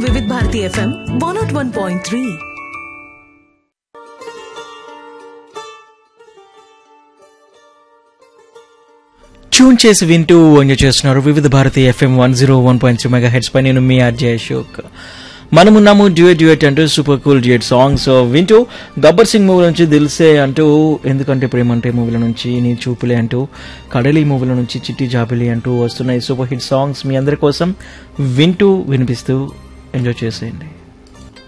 వివిధ Bharati FM one nought one point three tune చేసి వింటూ ఎంజాయ్ చేస్తున్నారు Vividh Bharati FM one zero one point three megahertz పై నేను మీ ఆర్జే అశోక్ మనమున్నాము డ్యూయట్ డ్యూయట్ అంటూ సూపర్ కూల్ డ్యూయట్ సాంగ్స్ వింటూ గబ్బర్ సింగ్ మూవీ నుంచి దిల్సే అంటూ ఎందుకంటే ప్రేమ అంటే మూవీల నుంచి నీ చూపులే అంటూ కడలి మూవీల నుంచి చిట్టి జాబిలి అంటూ వస్తున్నాయి సూపర్ హిట్ సాంగ్స్ మీ అందరి కోసం వింటూ వినిపిస్తూ ఎంజాయ్ చేసేయండి